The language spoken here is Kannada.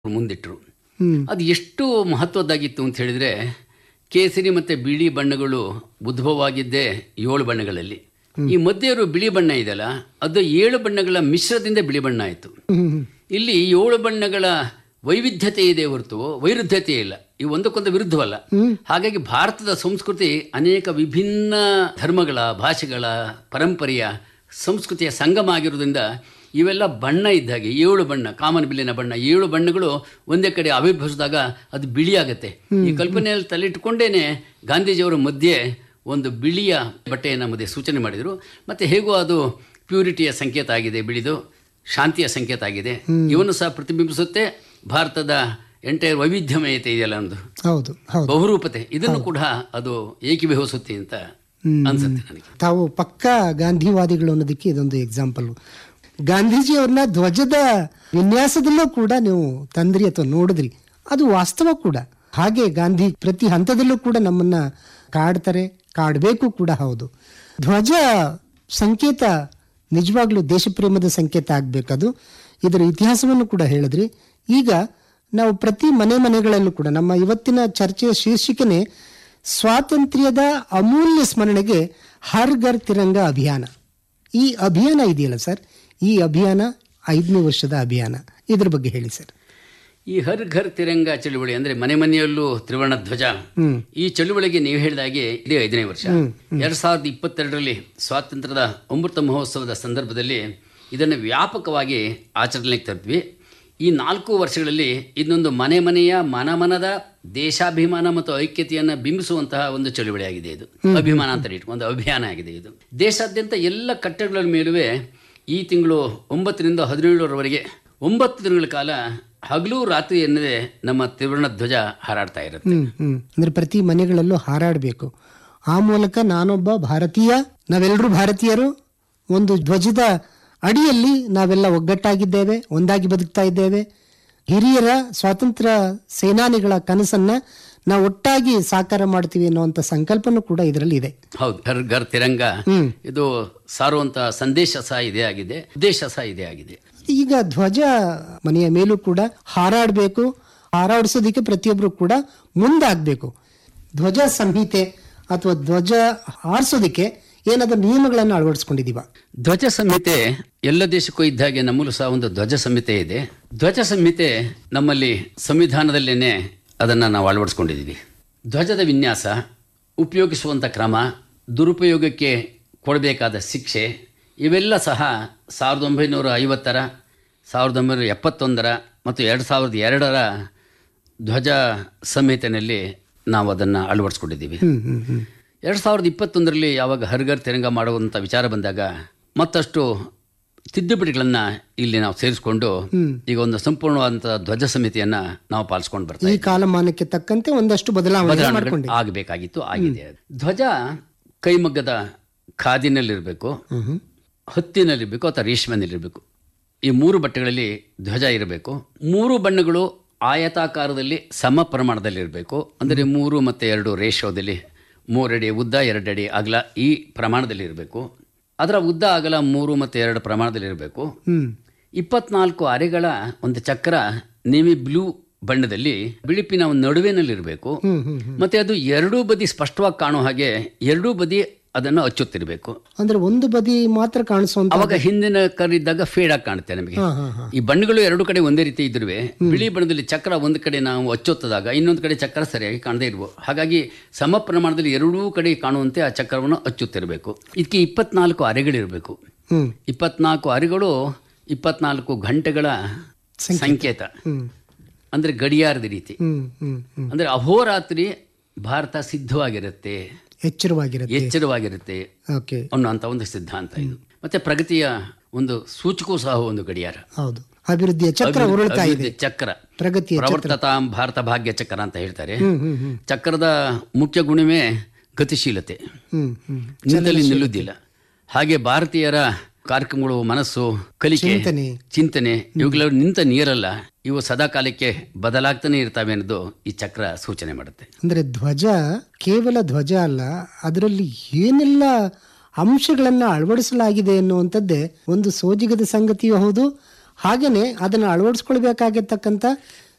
ಮುಂದಿಟ್ಟರು ಹ್ಮ್ ಅದು ಎಷ್ಟು ಮಹತ್ವದ್ದಾಗಿತ್ತು ಅಂತ ಹೇಳಿದರೆ ಕೇಸರಿ ಮತ್ತು ಬಿಳಿ ಬಣ್ಣಗಳು ಉದ್ಭವವಾಗಿದ್ದೇ ಏಳು ಬಣ್ಣಗಳಲ್ಲಿ ಈ ಮಧ್ಯೆ ಇರೋ ಬಿಳಿ ಬಣ್ಣ ಇದೆಯಲ್ಲ ಅದು ಏಳು ಬಣ್ಣಗಳ ಮಿಶ್ರದಿಂದ ಬಿಳಿ ಬಣ್ಣ ಆಯಿತು ಹ್ಮ್ ಹ್ಮ್ ಇಲ್ಲಿ ಏಳು ಬಣ್ಣಗಳ ವೈವಿಧ್ಯತೆ ಇದೆ ಹೊರತು ವೈರುಧ್ಯತೆ ಇಲ್ಲ ಈ ಒಂದಕ್ಕೊಂದು ವಿರುದ್ಧವಲ್ಲ ಹಾಗಾಗಿ ಭಾರತದ ಸಂಸ್ಕೃತಿ ಅನೇಕ ವಿಭಿನ್ನ ಧರ್ಮಗಳ ಭಾಷೆಗಳ ಪರಂಪರೆಯ ಸಂಸ್ಕೃತಿಯ ಸಂಗಮ ಆಗಿರೋದ್ರಿಂದ ಇವೆಲ್ಲ ಬಣ್ಣ ಇದ್ದಾಗೆ ಏಳು ಬಣ್ಣ ಕಾಮನ್ ಬಿಲ್ಲಿನ ಬಣ್ಣ ಏಳು ಬಣ್ಣಗಳು ಒಂದೇ ಕಡೆ ಆವಿರ್ಭವಿಸಿದಾಗ ಅದು ಬಿಳಿ ಆಗುತ್ತೆ ಈ ಕಲ್ಪನೆಯಲ್ಲಿ ತಲೆಯಿಟ್ಟುಕೊಂಡೇನೆ ಗಾಂಧೀಜಿಯವರ ಮಧ್ಯೆ ಒಂದು ಬಿಳಿಯ ಬಟ್ಟೆಯನ್ನು ಮಧ್ಯೆ ಸೂಚನೆ ಮಾಡಿದರು ಮತ್ತು ಹೇಗೂ ಅದು ಪ್ಯೂರಿಟಿಯ ಸಂಕೇತ ಆಗಿದೆ ಬಿಳಿದು ಶಾಂತಿಯ ಸಂಕೇತ ಆಗಿದೆ ಇವನ್ನು ಸಹ ಪ್ರತಿಬಿಂಬಿಸುತ್ತೆ ಭಾರತದ ಎಂಟೈರ್ ವೈವಿಧ್ಯಮಯತೆ ಇದೆಯಲ್ಲ ಒಂದು ಹೌದು ಹೌದು ಬಹುರೂಪತೆ ಇದನ್ನು ಕೂಡ ಅದು ಏಕೀಭವಿಸುತ್ತೆ ಅಂತ ಅನ್ಸುತ್ತೆ ನನಗೆ ತಾವು ಪಕ್ಕಾ ಗಾಂಧಿವಾದಿಗಳು ಅನ್ನೋದಕ್ಕೆ ಇದೊಂದು ಎಕ್ಸಾಂಪಲ್ ಗಾಂಧೀಜಿ ಅವ್ರನ್ನ ಧ್ವಜದ ವಿನ್ಯಾಸದಲ್ಲೂ ಕೂಡ ನೀವು ತಂದ್ರಿ ಅಥವಾ ನೋಡಿದ್ರಿ ಅದು ವಾಸ್ತವ ಕೂಡ ಹಾಗೆ ಗಾಂಧಿ ಪ್ರತಿ ಹಂತದಲ್ಲೂ ಕೂಡ ನಮ್ಮನ್ನ ಕಾಡ್ತಾರೆ ಕಾಡಬೇಕು ಕೂಡ ಹೌದು ಧ್ವಜ ಸಂಕೇತ ನಿಜವಾಗ್ಲೂ ದೇಶಪ್ರೇಮದ ಸಂಕೇತ ಆಗ್ಬೇಕದು ಇದರ ಇತಿಹಾಸವನ್ನು ಕೂಡ ಹೇಳಿದ್ರಿ ಈಗ ನಾವು ಪ್ರತಿ ಮನೆ ಮನೆಗಳಲ್ಲೂ ಕೂಡ ನಮ್ಮ ಇವತ್ತಿನ ಚರ್ಚೆಯ ಶೀರ್ಷಿಕೆನೆ ಸ್ವಾತಂತ್ರ್ಯದ ಅಮೂಲ್ಯ ಸ್ಮರಣೆಗೆ ಹರ್ ಘರ್ ತಿರಂಗ ಅಭಿಯಾನ ಈ ಅಭಿಯಾನ ಇದೆಯಲ್ಲ ಸರ್ ಈ ಅಭಿಯಾನ ಐದನೇ ವರ್ಷದ ಅಭಿಯಾನ ಇದ್ರ ಬಗ್ಗೆ ಹೇಳಿ ಸರ್ ಈ ಹರ್ ಘರ್ ತಿರಂಗ ಚಳುವಳಿ ಅಂದ್ರೆ ಮನೆ ಮನೆಯಲ್ಲೂ ತ್ರಿವರ್ಣ ಧ್ವಜ ಹ್ಮ್ ಈ ಚಳುವಳಿಗೆ ನೀವು ಹೇಳಿದ ಹಾಗೆ ಇದೇ ಐದನೇ ವರ್ಷ ಎರಡ್ ಸಾವಿರದ ಇಪ್ಪತ್ತೆರಡರಲ್ಲಿ ಸ್ವಾತಂತ್ರ್ಯದ ಅಮೃತ ಮಹೋತ್ಸವದ ಸಂದರ್ಭದಲ್ಲಿ ಇದನ್ನು ವ್ಯಾಪಕವಾಗಿ ಆಚರಣೆಗೆ ತರ್ದ್ವಿ ಈ ನಾಲ್ಕು ವರ್ಷಗಳಲ್ಲಿ ಇದೊಂದು ಮನೆ ಮನೆಯ ಮನಮನದ ದೇಶಾಭಿಮಾನ ಮತ್ತು ಐಕ್ಯತೆಯನ್ನು ಬಿಂಬಿಸುವಂತಹ ಒಂದು ಚಳುವಳಿಯಾಗಿದೆ ಇದು ಅಭಿಮಾನ ಅಂತ ಇಟ್ಟು ಒಂದು ಅಭಿಯಾನ ಆಗಿದೆ ಇದು ದೇಶಾದ್ಯಂತ ಎಲ್ಲ ಕಟ್ಟಡಗಳ ಮೇಲೂ ಈ ತಿಂಗಳು ಒಂಬತ್ತರಿಂದ ಹದಿನೇಳರವರೆಗೆ ಒಂಬತ್ತು ದಿನಗಳ ಕಾಲ ಹಗಲು ರಾತ್ರಿ ಎನ್ನದೆ ನಮ್ಮ ತ್ರಿವರ್ಣ ಧ್ವಜ ಹಾರಾಡ್ತಾ ಇರುತ್ತೆ ಹ್ಮ್ ಹ್ಮ್ ಅಂದ್ರೆ ಪ್ರತಿ ಮನೆಗಳಲ್ಲೂ ಹಾರಾಡಬೇಕು ಆ ಮೂಲಕ ನಾನೊಬ್ಬ ಭಾರತೀಯ ನಾವೆಲ್ಲರೂ ಭಾರತೀಯರು ಒಂದು ಧ್ವಜದ ಅಡಿಯಲ್ಲಿ ನಾವೆಲ್ಲ ಒಗ್ಗಟ್ಟಾಗಿದ್ದೇವೆ ಒಂದಾಗಿ ಬದುಕ್ತಾ ಇದ್ದೇವೆ ಹಿರಿಯರ ಸ್ವಾತಂತ್ರ್ಯ ಸೇನಾನಿಗಳ ಕನಸನ್ನ ನಾವು ಒಟ್ಟಾಗಿ ಸಾಕಾರ ಮಾಡ್ತೀವಿ ಅನ್ನುವಂಥ ಸಂಕಲ್ಪನೂ ಕೂಡ ಇದರಲ್ಲಿ ಇದೆ ಹೌದು ಹರ್ ಘರ್ ತಿರಂಗ ಹ್ಮ್ ಇದು ಸಾರುವಂತ ಸಂದೇಶ ಸಹ ಇದೇ ಆಗಿದೆ ಉದ್ದೇಶ ಸಹ ಇದೇ ಆಗಿದೆ ಈಗ ಧ್ವಜ ಮನೆಯ ಮೇಲೂ ಕೂಡ ಹಾರಾಡಬೇಕು ಹಾರಾಡಿಸೋದಕ್ಕೆ ಪ್ರತಿಯೊಬ್ಬರು ಕೂಡ ಮುಂದಾಗಬೇಕು ಧ್ವಜ ಸಂಹಿತೆ ಅಥವಾ ಧ್ವಜ ಹಾರಿಸೋದಕ್ಕೆ ಏನಾದರೂ ನಿಯಮಗಳನ್ನು ಅಳವಡಿಸ್ಕೊಂಡಿದೀವ ಧ್ವಜ ಸಂಹಿತೆ ಎಲ್ಲ ದೇಶಕ್ಕೂ ಇದ್ದ ಹಾಗೆ ನಮ್ಮಲ್ಲೂ ಸಹ ಒಂದು ಧ್ವಜ ಸಂಹಿತೆ ಇದೆ ಧ್ವಜ ಸಂಹಿತೆ ನಮ್ಮಲ್ಲಿ ಸಂವಿಧಾನದಲ್ಲೇನೆ ಅದನ್ನು ನಾವು ಅಳವಡಿಸ್ಕೊಂಡಿದ್ದೀವಿ ಧ್ವಜದ ವಿನ್ಯಾಸ ಉಪಯೋಗಿಸುವಂಥ ಕ್ರಮ ದುರುಪಯೋಗಕ್ಕೆ ಕೊಡಬೇಕಾದ ಶಿಕ್ಷೆ ಇವೆಲ್ಲ ಸಹ ಸಾವಿರದ ಒಂಬೈನೂರ ಐವತ್ತರ ಸಾವಿರದ ಒಂಬೈನೂರ ಎಪ್ಪತ್ತೊಂದರ ಮತ್ತು ಎರಡು ಸಾವಿರದ ಎರಡರ ಧ್ವಜ ಸಂಹಿತೆಯಲ್ಲಿ ನಾವು ಅದನ್ನು ಅಳವಡಿಸ್ಕೊಂಡಿದ್ದೀವಿ ಹ್ಮ್ ಹ್ಮ್ ಹ್ಮ್ ಎರಡು ಸಾವಿರದ ಇಪ್ಪತ್ತೊಂದರಲ್ಲಿ ಯಾವಾಗ ಹರ್ಗರ್ ತಿರಂಗ ಮಾಡುವಂಥ ವಿಚಾರ ಬಂದಾಗ ಮತ್ತಷ್ಟು ತಿದ್ದುಪಡಿಗಳನ್ನು ಇಲ್ಲಿ ನಾವು ಸೇರಿಸ್ಕೊಂಡು ಈಗ ಒಂದು ಸಂಪೂರ್ಣವಾದಂಥ ಧ್ವಜ ಸಮಿತಿಯನ್ನು ನಾವು ಪಾಲಿಸ್ಕೊಂಡು ಬರ್ತಾ ಈ ಕಾಲಮಾನಕ್ಕೆ ತಕ್ಕಂತೆ ಒಂದಷ್ಟು ಬದಲಾವಣೆ ಬದಲಾವಣೆಗಳು ಮಾಡ್ಕೊಂಡಿ ಆಗಬೇಕಾಗಿತ್ತು ಆಗಿದೆ ಧ್ವಜ ಕೈಮಗ್ಗದ ಖಾದಿನಲ್ಲಿರಬೇಕು ಹ್ಮ್ ಹ್ಮ್ ಹತ್ತಿನಲ್ಲಿರಬೇಕು ಅಥವಾ ರೇಷ್ಮೆನಲ್ಲಿರಬೇಕು ಈ ಮೂರು ಬಟ್ಟೆಗಳಲ್ಲಿ ಧ್ವಜ ಇರಬೇಕು ಮೂರು ಬಣ್ಣಗಳು ಆಯತಾಕಾರದಲ್ಲಿ ಸಮ ಪ್ರಮಾಣದಲ್ಲಿರಬೇಕು ಅಂದರೆ ಮೂರು ಮತ್ತು ಎರಡು ರೇಷೋದಲ್ಲಿ ಮೂರಡಿ ಉದ್ದ ಎರಡಡಿ ಅಗಲ ಈ ಪ್ರಮಾಣದಲ್ಲಿ ಇರಬೇಕು ಅದರ ಉದ್ದ ಅಗಲ ಮೂರು ಮತ್ತು ಎರಡು ಪ್ರಮಾಣದಲ್ಲಿರಬೇಕು ಹ್ಮ್ ಇಪ್ಪತ್ನಾಲ್ಕು ಅರೆಗಳ ಒಂದು ಚಕ್ರ ನೇವಿ ಬ್ಲೂ ಬಣ್ಣದಲ್ಲಿ ಬಿಳುಪಿನ ಒಂದು ನಡುವಿನಲ್ಲಿರಬೇಕು ಹ್ಮ್ ಹ್ಮ್ ಹ್ಮ್ ಮತ್ತೆ ಅದು ಎರಡೂ ಬದಿ ಸ್ಪಷ್ಟವಾಗಿ ಕಾಣೋ ಹಾಗೆ ಎರಡೂ ಬದಿ ಅದನ್ನು ಅಚ್ಚುತ್ತಿರಬೇಕು ಅಂದ್ರೆ ಒಂದು ಬದಿ ಮಾತ್ರ ಕಾಣಿಸುವಂತ ಅವಾಗ ಹಿಂದಿನ ಕರಿದ್ದಾಗ ಫೇಡ್ ಆಗಿ ಕಾಣುತ್ತೆ ನಮಗೆ ಹಾ ಹಾ ಹಾ ಈ ಬಣ್ಣಗಳು ಎರಡು ಕಡೆ ಒಂದೇ ರೀತಿ ಇದ್ರೂ ಬಿಳಿ ಬಣ್ಣದಲ್ಲಿ ಚಕ್ರ ಒಂದು ಕಡೆ ನಾವು ಅಚ್ಚೊತ್ತದಾಗ ಇನ್ನೊಂದು ಕಡೆ ಚಕ್ರ ಸರಿಯಾಗಿ ಕಾಣದೇ ಇರ್ಬೋದು ಹಾಗಾಗಿ ಸಮ ಪ್ರಮಾಣದಲ್ಲಿ ಎರಡೂ ಕಡೆ ಕಾಣುವಂತೆ ಆ ಚಕ್ರವನ್ನು ಅಚ್ಚುತ್ತಿರಬೇಕು ಇದಕ್ಕೆ ಇಪ್ಪತ್ನಾಲ್ಕು ಅರೆಗಳಿರಬೇಕು ಹ್ಮ್ ಇಪ್ಪತ್ನಾಲ್ಕು ಅರೆಗಳು ಇಪ್ಪತ್ನಾಲ್ಕು ಗಂಟೆಗಳ ಸಂಕೇತ ಹ್ಮ್ ಅಂದ್ರೆ ಗಡಿಯಾರದ ರೀತಿ ಹ್ಮ್ ಹ್ಮ್ ಹ್ಮ್ ಅಂದ್ರೆ ಅಹೋರಾತ್ರಿ ಭಾರತ ಸಿದ್ಧವಾಗಿರುತ್ತೆ ಎಚ್ಚರವಾಗಿರುತ್ತೆ ಎಚ್ಚರವಾಗಿರುತ್ತೆ ಓಕೆ ಅನ್ನುವಂಥ ಒಂದು ಸಿದ್ಧಾಂತ ಇದು ಮತ್ತೆ ಪ್ರಗತಿಯ ಒಂದು ಸೂಚಕವೂ ಸಹ ಒಂದು ಗಡಿಯಾರ ಹೌದು ಅಭಿವೃದ್ಧಿಯ ಚಕ್ರ ಉರುಳ್ತಾ ಇದೆ ಅಭಿವೃದ್ಧಿ ಚಕ್ರ ಪ್ರಗತಿಯ ಪ್ರವರ್ತತಾಂ ಭಾರತ ಭಾಗ್ಯ ಚಕ್ರ ಅಂತ ಹೇಳ್ತಾರೆ ಹ್ಮ್ ಹ್ಮ್ ಹ್ಮ್ ಚಕ್ರದ ಮುಖ್ಯ ಗುಣವೇ ಗತಿಶೀಲತೆ ಹ್ಮ್ ಹ್ಮ್ ನಿಂತಲ್ಲಿ ನಿಲ್ಲುವುದಿಲ್ಲ ಹಾಗೆ ಭಾರತೀಯರ ಕಾರ್ಯಕ್ರಮಗಳು ಮನಸ್ಸು ಕಲಿಕೆ ಚಿಂತನೆ. ಚಿಂತನೆ ಇವುಗಳು ನಿಂತ ನೀರಲ್ಲ ಇವು ಸದಾ ಕಾಲಕ್ಕೆ ಬದಲಾಗ್ತಾನೆ ಇರ್ತವೆ ಅನ್ನೋದು ಈ ಚಕ್ರ ಸೂಚನೆ ಮಾಡುತ್ತೆ ಅಂದ್ರೆ ಧ್ವಜ ಕೇವಲ ಧ್ವಜ ಅಲ್ಲ ಅದರಲ್ಲಿ ಏನೆಲ್ಲ ಅಂಶಗಳನ್ನ ಅಳವಡಿಸಲಾಗಿದೆ ಎನ್ನುವಂಥದ್ದೇ ಒಂದು ಸೋಜಿಗದ ಸಂಗತಿಯೂ ಹೌದು ಹಾಗೇನೆ ಅದನ್ನು ಅಳವಡಿಸ್ಕೊಳ್ಬೇಕಾಗಿರ್ತಕ್ಕಂಥ